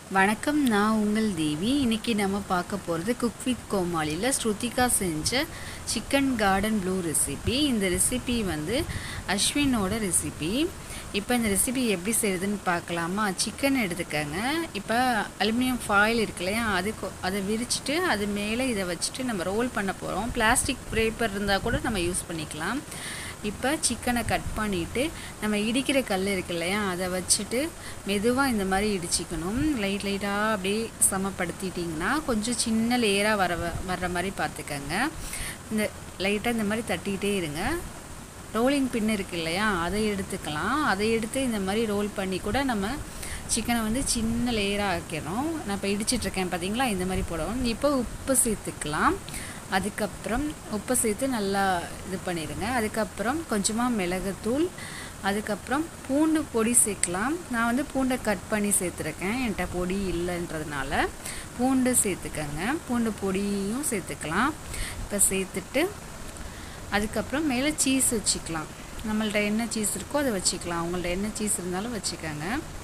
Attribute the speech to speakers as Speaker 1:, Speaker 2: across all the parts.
Speaker 1: வணக்கம் நான் உங்கள் தேவி இன்னைக்கு நம்ம பார்க்க போகிறது குக் வித் கோமாளியில் ஸ்ருதிகா செஞ்ச சிக்கன் கார்டன் ப்ளூ ரெசிபி இந்த ரெசிபி வந்து அஸ்வினோட ரெசிபி இப்போ இந்த ரெசிபி எப்படி செய்யுதுன்னு பார்க்கலாமா சிக்கன் எடுத்துக்கங்க இப்போ அலுமினியம் ஃபாயில் இருக்கு இல்லையா அது கொ- அதை விரிச்சிட்டு அது மேலே இதை வச்சுட்டு நம்ம ரோல் பண்ண போகிறோம் பிளாஸ்டிக் பேப்பர் இருந்தால் கூட நம்ம யூஸ் பண்ணிக்கலாம் இப்போ சிக்கனை கட் பண்ணிவிட்டு நம்ம இடிக்கிற கல் இருக்கு இல்லையா அதை வச்சுட்டு மெதுவாக இந்த மாதிரி இடிச்சிக்கணும் லைட் லைட்டாக அப்படியே சமப்படுத்திட்டிங்கன்னா கொஞ்சம் சின்ன லேயராக வர வ- வர்ற மாதிரி பார்த்துக்கங்க இந்த லைட்டாக இந்த மாதிரி தட்டிக்கிட்டே இருங்க ரோலிங் பின் இருக்கு இல்லையா அதை எடுத்துக்கலாம் அதை எடுத்து இந்த மாதிரி ரோல் பண்ணி கூட நம்ம சிக்கனை வந்து சின்ன லேயராக ஆக்கிறோம் நான் இப்போ இடிச்சிட்ருக்கேன் பார்த்தீங்களா இந்த மாதிரி போடணும் இப்போ உப்பு சேர்த்துக்கலாம் அதுக்கப்புறம் உப்பு சேர்த்து நல்லா இது பண்ணிடுங்க அதுக்கப்புறம் கொஞ்சமாக மிளகுத்தூள் அதுக்கப்புறம் பூண்டு பொடி சேர்க்கலாம் நான் வந்து பூண்டை கட் பண்ணி சேர்த்துருக்கேன் என்கிட்ட பொடி இல்லைன்றதுனால பூண்டு சேர்த்துக்கங்க பூண்டு பொடியும் சேர்த்துக்கலாம் இப்போ சேர்த்துட்டு அதுக்கப்புறம் மேலே சீஸ் வச்சுக்கலாம் நம்மள்ட்ட என்ன சீஸ் இருக்கோ அதை வச்சுக்கலாம் உங்கள்ட்ட என்ன சீஸ் இருந்தாலும் வச்சுக்கோங்க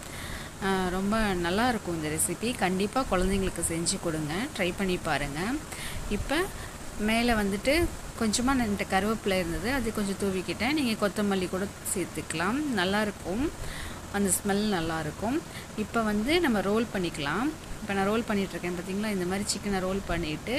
Speaker 1: ஆஹ் ரொம்ப நல்லா இருக்கும் இந்த ரெசிபி கண்டிப்பாக குழந்தைங்களுக்கு செஞ்சு கொடுங்க ட்ரை பண்ணி பாருங்கள் இப்போ மேலே வந்துட்டு கொஞ்சமாக என்கிட்ட கருவேப்பிலை இருந்தது அது கொஞ்சம் தூவிக்கிட்டேன் நீங்கள் கொத்தமல்லி கூட சேர்த்துக்கலாம் நல்லாயிருக்கும் அந்த ஸ்மெல் நல்லாயிருக்கும் இப்போ வந்து நம்ம ரோல் பண்ணிக்கலாம் இப்போ நான் ரோல் பண்ணிகிட்ருக்கேன் பார்த்தீங்களா இந்த மாதிரி சிக்கனை ரோல் பண்ணிவிட்டு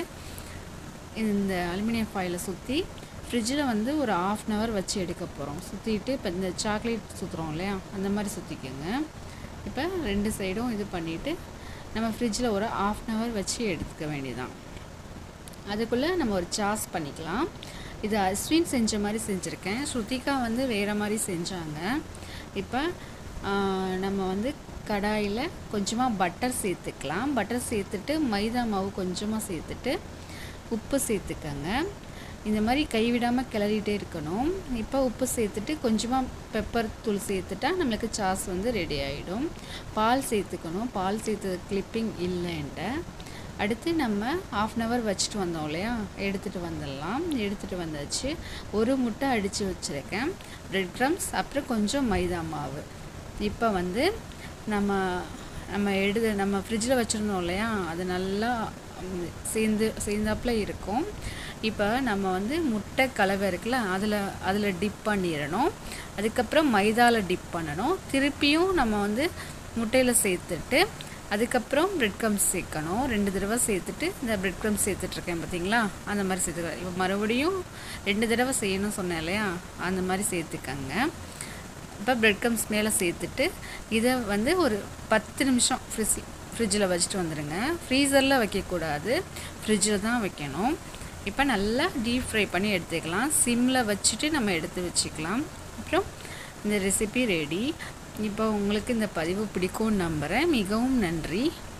Speaker 1: இந்த அலுமினியம் ஃபாயிலை சுற்றி ஃப்ரிட்ஜில் வந்து ஒரு ஆஃப் அன் ஹவர் வச்சு எடுக்க போகிறோம் சுற்றிட்டு இப்போ இந்த சாக்லேட் சுற்றுறோம் இல்லையா அந்த மாதிரி சுற்றிக்கோங்க இப்போ ரெண்டு சைடும் இது பண்ணிவிட்டு நம்ம ஃப்ரிட்ஜில் ஒரு ஆஃப் அன் ஹவர் வச்சு எடுத்துக்க வேண்டியதான் அதுக்குள்ளே நம்ம ஒரு சாஸ் பண்ணிக்கலாம் இது அஸ்வின் செஞ்ச மாதிரி செஞ்சுருக்கேன் ஸ்ருதிகா வந்து வேறு மாதிரி செஞ்சாங்க இப்போ ஆஹ், நம்ம வந்து கடாயில் கொஞ்சமாக பட்டர் சேர்த்துக்கலாம் பட்டர் சேர்த்துட்டு மைதா மாவு கொஞ்சமாக சேர்த்துட்டு உப்பு சேர்த்துக்கங்க இந்த மாதிரி கைவிடாமல் கிளறிட்டே இருக்கணும் இப்போ உப்பு சேர்த்துட்டு கொஞ்சமாக பெப்பர் தூள் சேர்த்துட்டா நம்மளுக்கு சாஸ் வந்து ரெடி ஆகிடும் பால் சேர்த்துக்கணும் பால் சேர்த்தது கிளிப்பிங் இல்லைன்ட்ட அடுத்து நம்ம ஆஃப் அன் ஹவர் வச்சுட்டு வந்தோம் இல்லையா எடுத்துகிட்டு வந்துடலாம் எடுத்துகிட்டு வந்தாச்சு ஒரு முட்டை அடித்து வச்சுருக்கேன் பிரெட் க்ரம்ஸ் அப்புறம் கொஞ்சம் மைதா மாவு இப்போ வந்து நம்ம நம்ம எடுத்து நம்ம ஃப்ரிட்ஜில் வச்சுருந்தோம் இல்லையா அது நல்லா ம், சேர்ந்து சேர்ந்தாப்புல இருக்கும் இப்போ நம்ம வந்து முட்டை கலவை இருக்குல்ல அதில் அதில் டிப் பண்ணிடணும் அதுக்கப்புறம் மைதாவில் டிப் பண்ணணும் திருப்பியும் நம்ம வந்து முட்டையில் சேர்த்துட்டு அதுக்கப்புறம் பிரெட் க்ரம்ஸ் சேர்க்கணும் ரெண்டு தடவை சேர்த்துட்டு இந்த பிரெட் க்ரம்ஸ் சேர்த்துட்ருக்கேன் பார்த்தீங்களா அந்த மாதிரி சேர்த்துக்கலாம் இப்போ மறுபடியும் ரெண்டு தடவை செய்யணும் சொன்னேன் இல்லையா அந்த மாதிரி சேர்த்துக்கங்க இப்போ பிரெட் க்ரம்ஸ் மேலே சேர்த்துட்டு இதை வந்து ஒரு பத்து நிமிஷம் ஃப்ரிட்ஜ் ஃப்ரிட்ஜில் வச்சுட்டு வந்துடுங்க ஃப்ரீசரில் வைக்கக்கூடாது ஃப்ரிட்ஜில் தான் வைக்கணும் இப்போ நல்லா டீப் ஃப்ரை பண்ணி எடுத்துக்கலாம் சிம்மில் வச்சுட்டு நம்ம எடுத்து வச்சுக்கலாம் அப்புறம் இந்த ரெசிபி ரெடி இப்போ உங்களுக்கு இந்த பதிவு பிடிக்கும்னு நம்புகிறேன் மிகவும் நன்றி